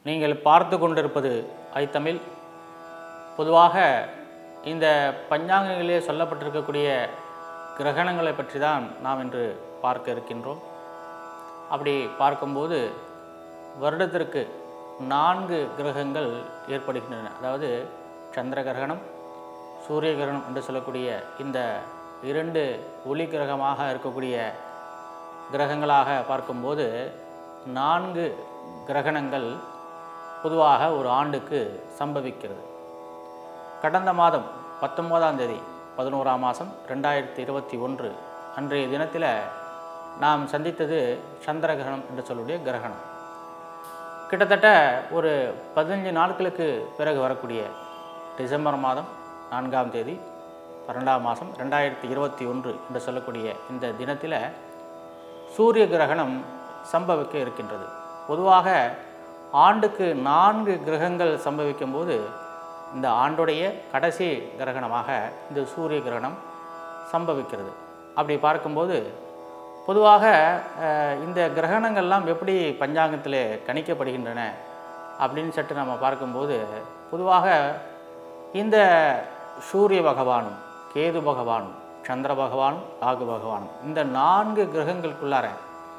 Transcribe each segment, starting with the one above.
நீங்கள் பார்த்து கொண்டிருப்பது ஐத்தமிழ் பொதுவாக இந்த பஞ்சாங்கங்களிலே சொல்லப்பட்டிருக்கக்கூடிய கிரகணங்களை பற்றி தான் நாம் இன்று பார்க்க இருக்கின்றோம் அப்படி பார்க்கும்போது வருடத்திற்கு நான்கு கிரகங்கள் ஏற்படுகின்றன அதாவது சந்திர கிரகணம் சூரிய கிரகணம் என்று சொல்லக்கூடிய இந்த இரண்டு ஒளி கிரகமாக இருக்கக்கூடிய கிரகங்களாக பார்க்கும்போது நான்கு கிரகணங்கள் பொதுவாக ஒரு ஆண்டுக்கு சம்பவிக்கிறது கடந்த மாதம் பத்தொன்பதாம் தேதி பதினோராம் மாதம் ரெண்டாயிரத்தி இருபத்தி ஒன்று அன்றைய தினத்தில் நாம் சந்தித்தது சந்திர கிரகணம் என்று சொல்லக்கூடிய கிரகணம் கிட்டத்தட்ட ஒரு பதினஞ்சு நாட்களுக்கு பிறகு வரக்கூடிய டிசம்பர் மாதம் நான்காம் தேதி பன்னெண்டாம் மாதம் ரெண்டாயிரத்தி இருபத்தி ஒன்று என்று சொல்லக்கூடிய இந்த தினத்தில் சூரிய கிரகணம் சம்பவிக்க இருக்கின்றது பொதுவாக ஆண்டுக்கு நான்கு கிரகங்கள் சம்பவிக்கும் போது இந்த ஆண்டுடைய கடைசி கிரகணமாக இந்த சூரிய கிரகணம் சம்பவிக்கிறது அப்படி பார்க்கும்போது பொதுவாக அஹ், இந்த கிரகணங்கள்லாம் எப்படி பஞ்சாங்கத்தில் கணிக்கப்படுகின்றன அப்படின்னு சற்று நம்ம பார்க்கும்போது பொதுவாக இந்த சூரிய பகவானும் கேது பகவானும் சந்திர பகவானும் ராகு பகவானும் இந்த நான்கு கிரகங்களுக்குள்ளார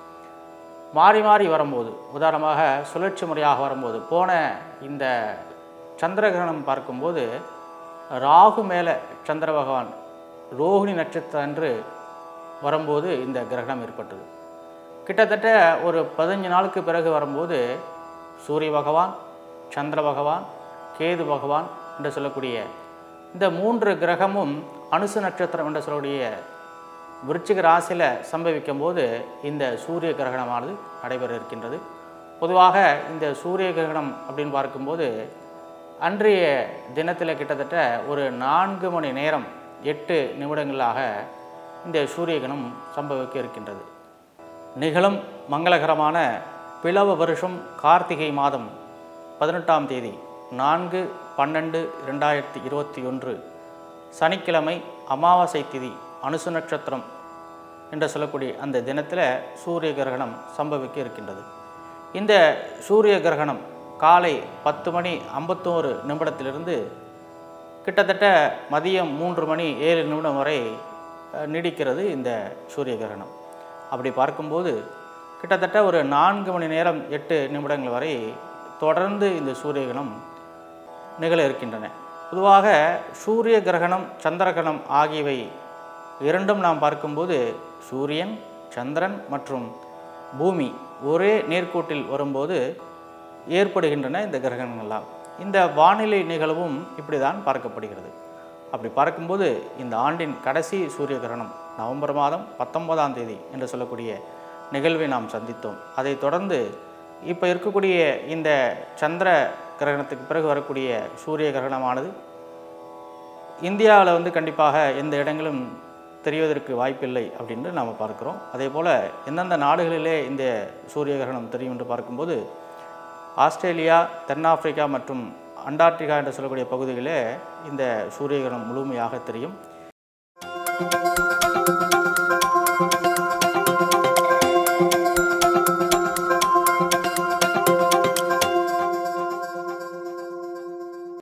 மாறி மாறி வரும்போது உதாரணமாக சுழற்சி முறையாக வரும்போது போன இந்த சந்திர கிரகணம் பார்க்கும்போது ராகு மேலே சந்திர பகவான் ரோகிணி நட்சத்திரம் அன்று வரும்போது இந்த கிரகணம் ஏற்பட்டது கிட்டத்தட்ட ஒரு பதினஞ்சு நாளுக்கு பிறகு வரும்போது சூரிய பகவான் சந்திர பகவான் கேது பகவான் என்று சொல்லக்கூடிய இந்த மூன்று கிரகமும் அனுசு நட்சத்திரம் என்று சொல்லக்கூடிய விருச்சிக ராசியில் சம்பவிக்கும் போது இந்த சூரிய கிரகணமானது நடைபெற இருக்கின்றது பொதுவாக இந்த சூரிய கிரகணம் அப்படின்னு பார்க்கும்போது அன்றைய தினத்தில் கிட்டத்தட்ட ஒரு நான்கு மணி நேரம் எட்டு நிமிடங்களாக இந்த சூரிய கிரகணம் சம்பவிக்க இருக்கின்றது நிகழும் மங்களகரமான பிளவ வருஷம் கார்த்திகை மாதம் பதினெட்டாம் தேதி நான்கு பன்னெண்டு ரெண்டாயிரத்தி இருபத்தி ஒன்று சனிக்கிழமை அமாவாசை திதி அனுசு நட்சத்திரம் என்று சொல்லக்கூடிய அந்த தினத்தில் சூரிய கிரகணம் சம்பவிக்க இருக்கின்றது இந்த சூரிய கிரகணம் காலை பத்து மணி ஐம்பத்தோரு நிமிடத்திலிருந்து கிட்டத்தட்ட மதியம் மூன்று மணி ஏழு நிமிடம் வரை அஹ், நீடிக்கிறது இந்த சூரிய கிரகணம் அப்படி பார்க்கும்போது கிட்டத்தட்ட ஒரு நான்கு மணி நேரம் எட்டு நிமிடங்கள் வரை தொடர்ந்து இந்த சூரிய கிரகணம் நிகழ இருக்கின்றன பொதுவாக சூரிய கிரகணம் சந்திர கிரகணம் ஆகியவை இரண்டும் நாம் பார்க்கும்போது சூரியன் சந்திரன் மற்றும் பூமி ஒரே நேர்கோட்டில் வரும்போது ஏற்படுகின்றன இந்த கிரகணங்கள்லாம் இந்த வானிலை நிகழ்வும் இப்படி தான் பார்க்கப்படுகிறது அப்படி பார்க்கும்போது இந்த ஆண்டின் கடைசி சூரிய கிரகணம் நவம்பர் மாதம் பத்தொன்பதாம் தேதி என்று சொல்லக்கூடிய நிகழ்வை நாம் சந்தித்தோம் அதைத் தொடர்ந்து இப்போ இருக்கக்கூடிய இந்த சந்திர கிரகணத்துக்கு பிறகு வரக்கூடிய சூரிய கிரகணமானது இந்தியாவில் வந்து கண்டிப்பாக எந்த இடங்களும் தெரிவதற்கு வாய்ப்பில்லை அப்படின்னு நாம் பார்க்குறோம் அதே போல் எந்தெந்த நாடுகளிலே இந்த சூரிய கிரகணம் தெரியும் என்று பார்க்கும்போது ஆஸ்திரேலியா தென்னாப்பிரிக்கா மற்றும் அண்டார்டிகா என்று சொல்லக்கூடிய பகுதிகளே இந்த சூரிய கிரகணம் முழுமையாக தெரியும்